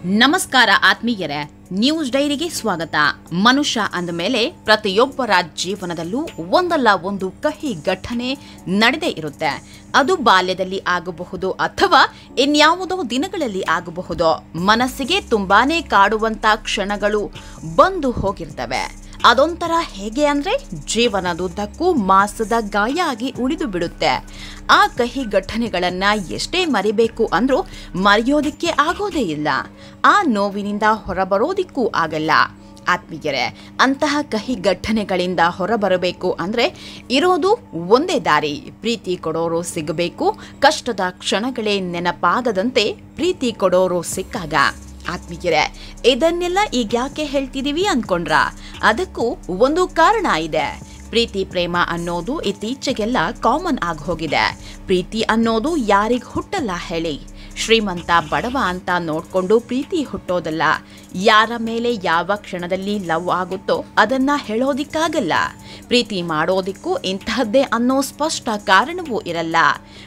ನಮಸ್ಕಾರ ಆತ್ಮೀಯರೇ ನ್ಯೂಸ್ ಡೈರಿಗೆ ಸ್ವಾಗತ ಮನುಷ್ಯ ಅಂದ ಮೇಲೆ ಪ್ರತಿಯೊಬ್ಬರ ಜೀವನದಲ್ಲೂ ಒಂದಲ್ಲ ಒಂದು ಕಹಿ ಘಟನೆ ನಡೆದೇ ಇರುತ್ತೆ ಅದು ಬಾಲ್ಯದಲ್ಲಿ ಆಗಬಹುದು ಅಥವಾ ಇನ್ಯಾವುದೋ ದಿನಗಳಲ್ಲಿ ಆಗಬಹುದು ಮನಸ್ಸಿಗೆ ತುಂಬಾನೇ ಕಾಡುವಂತ ಕ್ಷಣಗಳು ಬಂದು ಹೋಗಿರ್ತವೆ ಅದೊಂಥರ ಹೇಗೆ ಅಂದ್ರೆ ಜೀವನದುದ್ದಕ್ಕೂ ಮಾಸದ ಗಾಯ ಆಗಿ ಉಳಿದು ಬಿಡುತ್ತೆ ಆ ಕಹಿ ಘಟನೆಗಳನ್ನ ಎಷ್ಟೇ ಮರಿಬೇಕು ಅಂದ್ರೂ ಮರೆಯೋದಿಕ್ಕೆ ಆಗೋದೇ ಇಲ್ಲ ಆ ನೋವಿನಿಂದ ಹೊರಬರೋದಿಕ್ಕೂ ಆಗಲ್ಲ ಆತ್ಮೀಯರೇ ಅಂತಹ ಕಹಿ ಘಟನೆಗಳಿಂದ ಹೊರಬರಬೇಕು ಅಂದ್ರೆ ಇರೋದು ಒಂದೇ ದಾರಿ ಪ್ರೀತಿ ಕೊಡೋರು ಸಿಗಬೇಕು ಕಷ್ಟದ ಕ್ಷಣಗಳೇ ನೆನಪಾಗದಂತೆ ಪ್ರೀತಿ ಕೊಡೋರು ಸಿಕ್ಕಾಗ ಆತ್ಮೀಯರೇ ಇದನ್ನೆಲ್ಲ ಈಗ ಯಾಕೆ ಹೇಳ್ತಿದೀವಿ ಅನ್ಕೊಂಡ್ರ ಅದಕ್ಕೂ ಒಂದು ಕಾರಣ ಇದೆ ಪ್ರೀತಿ ಪ್ರೇಮ ಅನ್ನೋದು ಇತ್ತೀಚೆಗೆಲ್ಲ ಕಾಮನ್ ಆಗಿ ಹೋಗಿದೆ ಪ್ರೀತಿ ಅನ್ನೋದು ಯಾರಿಗ್ ಹುಟ್ಟಲ್ಲ ಹೇಳಿ ಶ್ರೀಮಂತ ಬಡವ ಅಂತ ನೋಡ್ಕೊಂಡು ಪ್ರೀತಿ ಹುಟ್ಟೋದಲ್ಲ ಯಾರ ಮೇಲೆ ಯಾವ ಕ್ಷಣದಲ್ಲಿ ಲವ್ ಆಗುತ್ತೋ ಅದನ್ನ ಹೇಳೋದಿಕ್ಕಾಗಲ್ಲ ಪ್ರೀತಿ ಮಾಡೋದಿಕ್ಕೂ ಇಂತಹದ್ದೇ ಅನ್ನೋ ಸ್ಪಷ್ಟ ಕಾರಣವೂ ಇರಲ್ಲ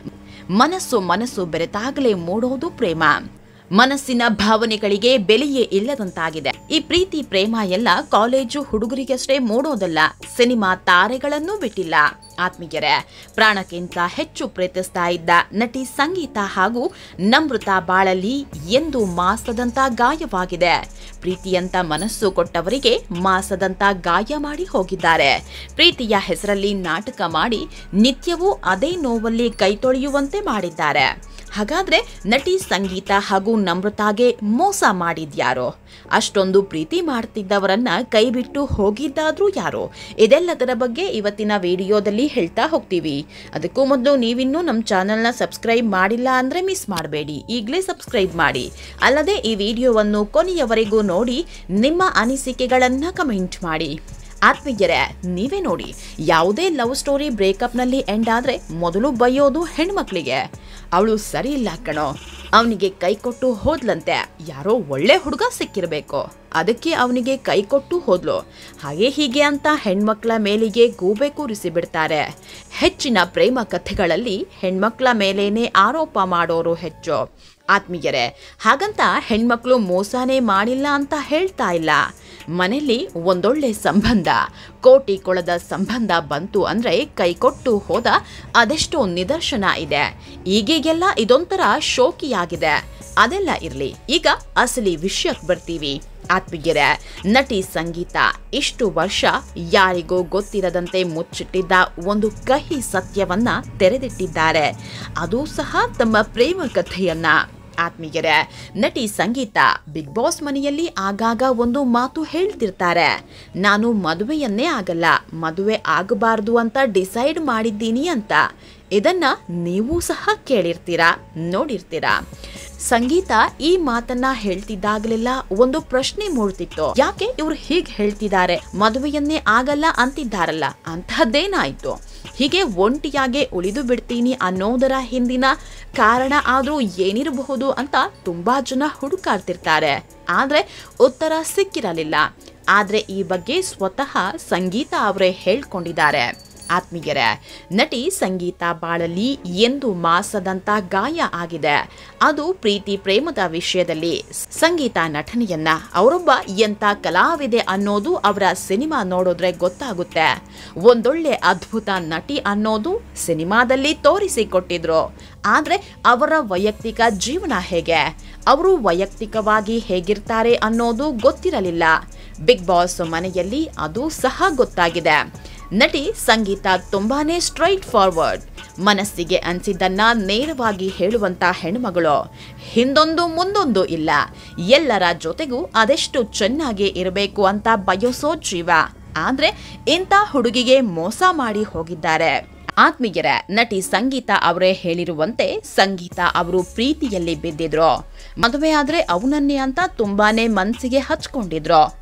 ಮನಸ್ಸು ಮನಸ್ಸು ಬೆರೆತಾಗಲೇ ಮೂಡೋದು ಪ್ರೇಮ ಮನಸ್ಸಿನ ಭಾವನೆಗಳಿಗೆ ಬೆಲೆಯೇ ಇಲ್ಲದಂತಾಗಿದೆ ಈ ಪ್ರೀತಿ ಪ್ರೇಮ ಎಲ್ಲ ಕಾಲೇಜು ಹುಡುಗರಿಗಷ್ಟೇ ಮೂಡೋದಲ್ಲ ಸಿನಿಮಾ ತಾರೆಗಳನ್ನೂ ಬಿಟ್ಟಿಲ್ಲ ಆತ್ಮೀಯರೇ ಪ್ರಾಣಕ್ಕಿಂತ ಹೆಚ್ಚು ಪ್ರೀತಿಸ್ತಾ ಇದ್ದ ನಟಿ ಸಂಗೀತ ಹಾಗೂ ನಮೃತ ಬಾಳಲ್ಲಿ ಎಂದು ಮಾಸದಂತ ಗಾಯವಾಗಿದೆ ಪ್ರೀತಿಯಂತ ಮನಸ್ಸು ಕೊಟ್ಟವರಿಗೆ ಮಾಸದಂತ ಗಾಯ ಮಾಡಿ ಹೋಗಿದ್ದಾರೆ ಪ್ರೀತಿಯ ಹೆಸರಲ್ಲಿ ನಾಟಕ ಮಾಡಿ ನಿತ್ಯವೂ ಅದೇ ನೋವಲ್ಲಿ ಕೈತೊಳೆಯುವಂತೆ ಮಾಡಿದ್ದಾರೆ ಹಾಗಾದ್ರೆ ನಟಿ ಸಂಗೀತ ಹಾಗೂ ನಮ್ರತಾಗೆ ಮೋಸ ಮಾಡಿದ್ಯಾರೋ ಅಷ್ಟೊಂದು ಪ್ರೀತಿ ಮಾಡ್ತಿದ್ದವರನ್ನ ಕೈಬಿಟ್ಟು ಹೋಗಿದ್ದಾದ್ರೂ ಯಾರೋ ಇದೆಲ್ಲದರ ಬಗ್ಗೆ ಇವತ್ತಿನ ವಿಡಿಯೋದಲ್ಲಿ ಹೇಳ್ತಾ ಹೋಗ್ತೀವಿ ಅದಕ್ಕೂ ಮೊದಲು ನೀವಿನ್ನೂ ನಮ್ಮ ಚಾನೆಲ್ನ ಸಬ್ಸ್ಕ್ರೈಬ್ ಮಾಡಿಲ್ಲ ಅಂದ್ರೆ ಮಿಸ್ ಮಾಡಬೇಡಿ ಈಗಲೇ ಸಬ್ಸ್ಕ್ರೈಬ್ ಮಾಡಿ ಅಲ್ಲದೆ ಈ ವಿಡಿಯೋವನ್ನು ಕೊನೆಯವರೆಗೂ ನೋಡಿ ನಿಮ್ಮ ಅನಿಸಿಕೆಗಳನ್ನ ಕಮೆಂಟ್ ಮಾಡಿ ಆತ್ಮೀಯರೇ ನೀವೇ ನೋಡಿ ಯಾವುದೇ ಲವ್ ಸ್ಟೋರಿ ಬ್ರೇಕಪ್ನಲ್ಲಿ ಎಂಡ್ ಆದ್ರೆ ಮೊದಲು ಬೈಯೋದು ಹೆಣ್ಮಕ್ಳಿಗೆ ಅವಳು ಸರಿ ಇಲ್ಲ ಕಣೋ ಅವನಿಗೆ ಕೈ ಕೊಟ್ಟು ಹೋದ್ಲಂತೆ ಯಾರೋ ಒಳ್ಳೆ ಹುಡುಗ ಸಿಕ್ಕಿರ್ಬೇಕು ಅದಕ್ಕೆ ಅವನಿಗೆ ಕೈ ಕೊಟ್ಟು ಹೋದ್ಲು ಹಾಗೆ ಹೀಗೆ ಅಂತ ಹೆಣ್ಮಕ್ಳ ಮೇಲಿಗೆ ಗೂಬೆ ಕೂರಿಸಿ ಬಿಡ್ತಾರೆ ಹೆಚ್ಚಿನ ಪ್ರೇಮ ಕಥೆಗಳಲ್ಲಿ ಹೆಣ್ಮಕ್ಳ ಮೇಲೇನೆ ಆರೋಪ ಮಾಡೋರು ಹೆಚ್ಚು ಆತ್ಮೀಯರೇ ಹಾಗಂತ ಹೆಣ್ಮಕ್ಳು ಮೋಸನೇ ಮಾಡಿಲ್ಲ ಅಂತ ಹೇಳ್ತಾ ಇಲ್ಲ ಮನೆಯಲ್ಲಿ ಒಂದೊಳ್ಳೆ ಸಂಬಂಧ ಕೋಟಿ ಕೊಳದ ಸಂಬಂಧ ಬಂತು ಅಂದ್ರೆ ಕೈಕೊಟ್ಟು ಹೋದ ಅದೆಷ್ಟೋ ನಿದರ್ಶನ ಇದೆ ಈಗೀಗೆಲ್ಲ ಇದೊಂಥರ ಶೋಕಿಯಾಗಿದೆ ಅದೆಲ್ಲ ಇರ್ಲಿ ಈಗ ಅಸಲಿ ವಿಷಯಕ್ಕೆ ಬರ್ತೀವಿ ಆತ್ಮೀಯರೇ ನಟಿ ಸಂಗೀತ ಇಷ್ಟು ವರ್ಷ ಯಾರಿಗೂ ಗೊತ್ತಿರದಂತೆ ಮುಚ್ಚಿಟ್ಟಿದ್ದ ಒಂದು ಕಹಿ ಸತ್ಯವನ್ನ ತೆರೆದಿಟ್ಟಿದ್ದಾರೆ ಅದು ಸಹ ತಮ್ಮ ಪ್ರೇಮ ಕಥೆಯನ್ನ ಆತ್ಮೀಯರೇ ನಟಿ ಸಂಗೀತ ಬಿಗ್ ಬಾಸ್ ಮನೆಯಲ್ಲಿ ಆಗಾಗ ಒಂದು ಮಾತು ಹೇಳ್ತಿರ್ತಾರೆ ನಾನು ಮದುವೆಯನ್ನೇ ಆಗಲ್ಲ ಮದುವೆ ಆಗಬಾರ್ದು ಅಂತ ಡಿಸೈಡ್ ಮಾಡಿದ್ದೀನಿ ಅಂತ ಇದನ್ನ ನೀವು ಸಹ ಕೇಳಿರ್ತೀರಾ ನೋಡಿರ್ತೀರಾ ಸಂಗೀತ ಈ ಮಾತನ್ನ ಹೇಳ್ತಿದ್ದಾಗಲೆಲ್ಲ ಒಂದು ಪ್ರಶ್ನೆ ಮೂಡ್ತಿತ್ತು ಯಾಕೆ ಇವ್ರು ಹೀಗೆ ಹೇಳ್ತಿದ್ದಾರೆ ಮದುವೆಯನ್ನೇ ಆಗಲ್ಲ ಅಂತಿದ್ದಾರಲ್ಲ ಅಂತಹದ್ದೇನಾಯ್ತು ಹೀಗೆ ಒಂಟಿಯಾಗೆ ಉಳಿದು ಬಿಡ್ತೀನಿ ಅನ್ನೋದರ ಹಿಂದಿನ ಕಾರಣ ಆದ್ರೂ ಏನಿರಬಹುದು ಅಂತ ತುಂಬಾ ಜನ ಹುಡುಕಾಡ್ತಿರ್ತಾರೆ ಆದ್ರೆ ಉತ್ತರ ಸಿಕ್ಕಿರಲಿಲ್ಲ ಆದ್ರೆ ಈ ಬಗ್ಗೆ ಸ್ವತಃ ಸಂಗೀತ ಅವರೇ ಹೇಳ್ಕೊಂಡಿದ್ದಾರೆ ಆತ್ಮೀಯರೇ ನಟಿ ಸಂಗೀತ ಬಾಳಲ್ಲಿ ಎಂದು ಮಾಸದಂತ ಗಾಯ ಆಗಿದೆ ಅದು ಪ್ರೀತಿ ಪ್ರೇಮದ ವಿಷಯದಲ್ಲಿ ಸಂಗೀತ ನಟನೆಯನ್ನ ಅವರೊಬ್ಬ ಎಂತ ಕಲಾವಿದೆ ಅನ್ನೋದು ಅವರ ಸಿನಿಮಾ ನೋಡಿದ್ರೆ ಗೊತ್ತಾಗುತ್ತೆ ಒಂದೊಳ್ಳೆ ಅದ್ಭುತ ನಟಿ ಅನ್ನೋದು ಸಿನಿಮಾದಲ್ಲಿ ತೋರಿಸಿಕೊಟ್ಟಿದ್ರು ಆದ್ರೆ ಅವರ ವೈಯಕ್ತಿಕ ಜೀವನ ಹೇಗೆ ಅವರು ವೈಯಕ್ತಿಕವಾಗಿ ಹೇಗಿರ್ತಾರೆ ಅನ್ನೋದು ಗೊತ್ತಿರಲಿಲ್ಲ ಬಿಗ್ ಬಾಸ್ ಮನೆಯಲ್ಲಿ ಅದು ಸಹ ಗೊತ್ತಾಗಿದೆ ನಟಿ ಸಂಗೀತ ತುಂಬಾನೇ ಸ್ಟ್ರೈಟ್ ಫಾರ್ವರ್ಡ್ ಮನಸ್ಸಿಗೆ ಅನ್ಸಿದ್ದನ್ನ ನೇರವಾಗಿ ಹೇಳುವಂತ ಹೆಣ್ಮಗಳು ಹಿಂದೊಂದು ಮುಂದೊಂದು ಇಲ್ಲ ಎಲ್ಲರ ಜೊತೆಗೂ ಅದೆಷ್ಟು ಚೆನ್ನಾಗಿ ಇರಬೇಕು ಅಂತ ಬಯಸೋ ಜೀವ ಆದ್ರೆ ಇಂಥ ಹುಡುಗಿಗೆ ಮೋಸ ಮಾಡಿ ಹೋಗಿದ್ದಾರೆ ಆತ್ಮೀಯರ ನಟಿ ಸಂಗೀತ ಅವರೇ ಹೇಳಿರುವಂತೆ ಸಂಗೀತ ಅವರು ಪ್ರೀತಿಯಲ್ಲಿ ಬಿದ್ದಿದ್ರು ಮದುವೆ ಆದ್ರೆ ಅವನನ್ನೇ ಅಂತ ತುಂಬಾನೇ ಮನ್ಸಿಗೆ ಹಚ್ಕೊಂಡಿದ್ರು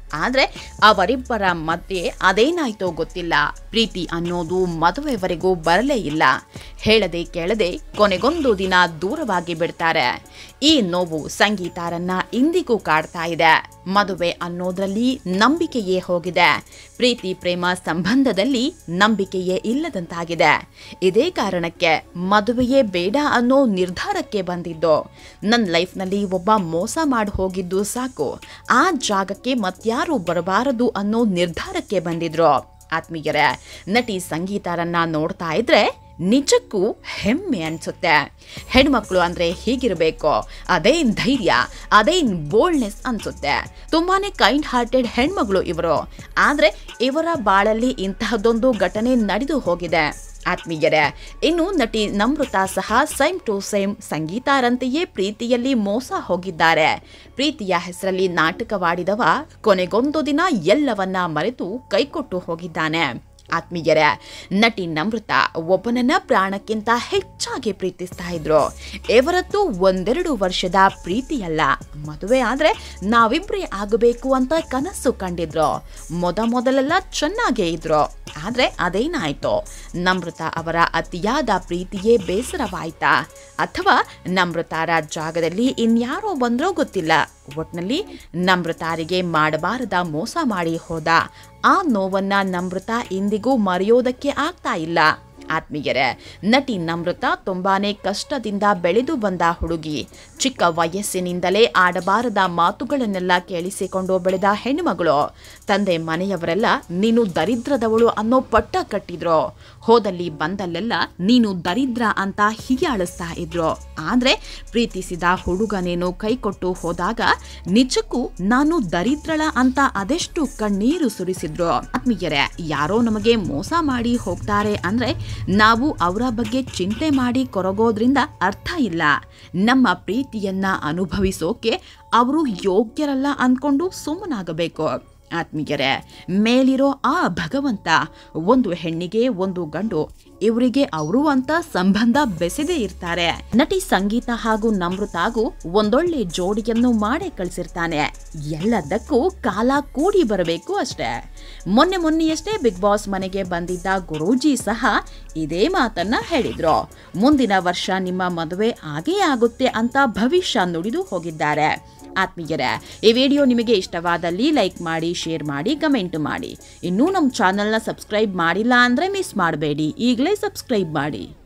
ಆದ್ರೆ ಅವರಿಬ್ಬರ ಮಧ್ಯೆ ಅದೇನಾಯ್ತೋ ಗೊತ್ತಿಲ್ಲ ಪ್ರೀತಿ ಅನ್ನೋದು ಮದುವೆವರೆಗೂ ಬರಲೇ ಇಲ್ಲ ಹೇಳದೆ ಕೇಳದೆ ಕೊನೆಗೊಂದು ದಿನ ದೂರವಾಗಿ ಬಿಡ್ತಾರೆ ಈ ನೋವು ಸಂಗೀತಾರನ್ನ ಇಂದಿಗೂ ಕಾಡ್ತಾ ಇದೆ ಮದುವೆ ಅನ್ನೋದ್ರಲ್ಲಿ ನಂಬಿಕೆಯೇ ಹೋಗಿದೆ ಪ್ರೀತಿ ಪ್ರೇಮ ಸಂಬಂಧದಲ್ಲಿ ನಂಬಿಕೆಯೇ ಇಲ್ಲದಂತಾಗಿದೆ ಇದೇ ಕಾರಣಕ್ಕೆ ಮದುವೆಯೇ ಬೇಡ ಅನ್ನೋ ನಿರ್ಧಾರಕ್ಕೆ ಬಂದಿದ್ದು ನನ್ನ ಲೈಫ್ನಲ್ಲಿ ಒಬ್ಬ ಮೋಸ ಮಾಡಿ ಹೋಗಿದ್ದು ಸಾಕು ಆ ಜಾಗಕ್ಕೆ ಮತ್ಯಾರು ಬರಬಾರದು ಅನ್ನೋ ನಿರ್ಧಾರಕ್ಕೆ ಬಂದಿದ್ರು ಆತ್ಮೀಯರೇ ನಟಿ ಸಂಗೀತಾರನ್ನ ನೋಡ್ತಾ ಇದ್ರೆ ನಿಜಕ್ಕೂ ಹೆಮ್ಮೆ ಅನ್ಸುತ್ತೆ ಹೆಣ್ಮಕ್ಳು ಅಂದ್ರೆ ಹೀಗಿರಬೇಕು ಅದೇನ್ ಧೈರ್ಯ ಅದೇನ್ ಬೋಲ್ಡ್ನೆಸ್ ಅನ್ಸುತ್ತೆ ತುಂಬಾನೇ ಕೈಂಡ್ ಹಾರ್ಟೆಡ್ ಹೆಣ್ಮಗಳು ಇವರು ಆದ್ರೆ ಇವರ ಬಾಳಲ್ಲಿ ಇಂತಹದ್ದೊಂದು ಘಟನೆ ನಡೆದು ಹೋಗಿದೆ ಆತ್ಮೀಯರೇ ಇನ್ನು ನಟಿ ನಮೃತ ಸಹ ಸೇಮ್ ಟು ಸೇಮ್ ಸಂಗೀತಾರಂತೆಯೇ ಪ್ರೀತಿಯಲ್ಲಿ ಮೋಸ ಹೋಗಿದ್ದಾರೆ ಪ್ರೀತಿಯ ಹೆಸರಲ್ಲಿ ನಾಟಕವಾಡಿದವ ಕೊನೆಗೊಂದು ದಿನ ಎಲ್ಲವನ್ನ ಮರೆತು ಕೈಕೊಟ್ಟು ಹೋಗಿದ್ದಾನೆ ಆತ್ಮೀಯರೇ ನಟಿ ನಮೃತ ಒಬ್ಬನನ್ನ ಪ್ರಾಣಕ್ಕಿಂತ ಹೆಚ್ಚಾಗಿ ಪ್ರೀತಿಸ್ತಾ ಇದ್ರು ಇವರದ್ದು ಒಂದೆರಡು ವರ್ಷದ ಪ್ರೀತಿಯಲ್ಲ ಮದುವೆ ಆದ್ರೆ ನಾವಿಬ್ರೇ ಆಗಬೇಕು ಅಂತ ಕನಸು ಕಂಡಿದ್ರು ಮೊದ ಮೊದಲೆಲ್ಲ ಚೆನ್ನಾಗೇ ಇದ್ರು ಆದ್ರೆ ಅದೇನಾಯ್ತು ನಮೃತ ಅವರ ಅತಿಯಾದ ಪ್ರೀತಿಯೇ ಬೇಸರವಾಯ್ತಾ ಅಥವಾ ನಮೃತಾರ ಜಾಗದಲ್ಲಿ ಇನ್ಯಾರೋ ಬಂದ್ರೋ ಗೊತ್ತಿಲ್ಲ ಒಟ್ನಲ್ಲಿ ನಮೃತಾರಿಗೆ ಮಾಡಬಾರದ ಮೋಸ ಮಾಡಿ ಹೋದ ಆ ನೋವನ್ನ ನಮೃತ ಇಂದಿಗೂ ಮರೆಯೋದಕ್ಕೆ ಆಗ್ತಾ ಇಲ್ಲ ಆತ್ಮೀಯರೇ ನಟಿ ನಮೃತ ತುಂಬಾನೇ ಕಷ್ಟದಿಂದ ಬೆಳೆದು ಬಂದ ಹುಡುಗಿ ಚಿಕ್ಕ ವಯಸ್ಸಿನಿಂದಲೇ ಆಡಬಾರದ ಮಾತುಗಳನ್ನೆಲ್ಲ ಕೇಳಿಸಿಕೊಂಡು ಬೆಳೆದ ಹೆಣ್ಣುಮಗಳು ತಂದೆ ಮನೆಯವರೆಲ್ಲ ನೀನು ದರಿದ್ರದವಳು ಅನ್ನೋ ಪಟ್ಟ ಕಟ್ಟಿದ್ರು ಹೋದಲ್ಲಿ ಬಂದಲ್ಲೆಲ್ಲ ನೀನು ದರಿದ್ರ ಅಂತ ಹೀಯಾಳಿಸ್ತಾ ಇದ್ರು ಆದ್ರೆ ಪ್ರೀತಿಸಿದ ಹುಡುಗನೇನು ಕೈಕೊಟ್ಟು ಹೋದಾಗ ನಿಜಕ್ಕೂ ನಾನು ದರಿದ್ರಳ ಅಂತ ಅದೆಷ್ಟು ಕಣ್ಣೀರು ಸುರಿಸಿದ್ರು ಆತ್ಮೀಯರೇ ಯಾರೋ ನಮಗೆ ಮೋಸ ಮಾಡಿ ಹೋಗ್ತಾರೆ ಅಂದ್ರೆ ನಾವು ಅವರ ಬಗ್ಗೆ ಚಿಂತೆ ಮಾಡಿ ಕೊರಗೋದ್ರಿಂದ ಅರ್ಥ ಇಲ್ಲ ನಮ್ಮ ಪ್ರೀತಿಯನ್ನ ಅನುಭವಿಸೋಕೆ ಅವರು ಯೋಗ್ಯರಲ್ಲ ಅಂದ್ಕೊಂಡು ಸುಮ್ಮನಾಗಬೇಕು ಆತ್ಮೀಯರೇ ಮೇಲಿರೋ ಆ ಭಗವಂತ ಒಂದು ಹೆಣ್ಣಿಗೆ ಒಂದು ಗಂಡು ಇವರಿಗೆ ಅವರು ಅಂತ ಸಂಬಂಧ ಬೆಸೆದೇ ಇರ್ತಾರೆ ನಟಿ ಸಂಗೀತ ಹಾಗೂ ನಮೃತಾಗೂ ಒಂದೊಳ್ಳೆ ಜೋಡಿಯನ್ನು ಮಾಡೇ ಕಳಿಸಿರ್ತಾನೆ ಎಲ್ಲದಕ್ಕೂ ಕಾಲ ಕೂಡಿ ಬರಬೇಕು ಅಷ್ಟೇ ಮೊನ್ನೆ ಮೊನ್ನೆಯಷ್ಟೇ ಬಿಗ್ ಬಾಸ್ ಮನೆಗೆ ಬಂದಿದ್ದ ಗುರೂಜಿ ಸಹ ಇದೇ ಮಾತನ್ನ ಹೇಳಿದ್ರು ಮುಂದಿನ ವರ್ಷ ನಿಮ್ಮ ಮದುವೆ ಆಗೇ ಆಗುತ್ತೆ ಅಂತ ಭವಿಷ್ಯ ನುಡಿದು ಹೋಗಿದ್ದಾರೆ ಆತ್ಮೀಯರೇ ಈ ವಿಡಿಯೋ ನಿಮಗೆ ಇಷ್ಟವಾದಲ್ಲಿ ಲೈಕ್ ಮಾಡಿ ಶೇರ್ ಮಾಡಿ ಕಮೆಂಟ್ ಮಾಡಿ ಇನ್ನೂ ನಮ್ಮ ಚಾನಲ್ನ ಸಬ್ಸ್ಕ್ರೈಬ್ ಮಾಡಿಲ್ಲ ಅಂದರೆ ಮಿಸ್ ಮಾಡಬೇಡಿ ಈಗಲೇ ಸಬ್ಸ್ಕ್ರೈಬ್ ಮಾಡಿ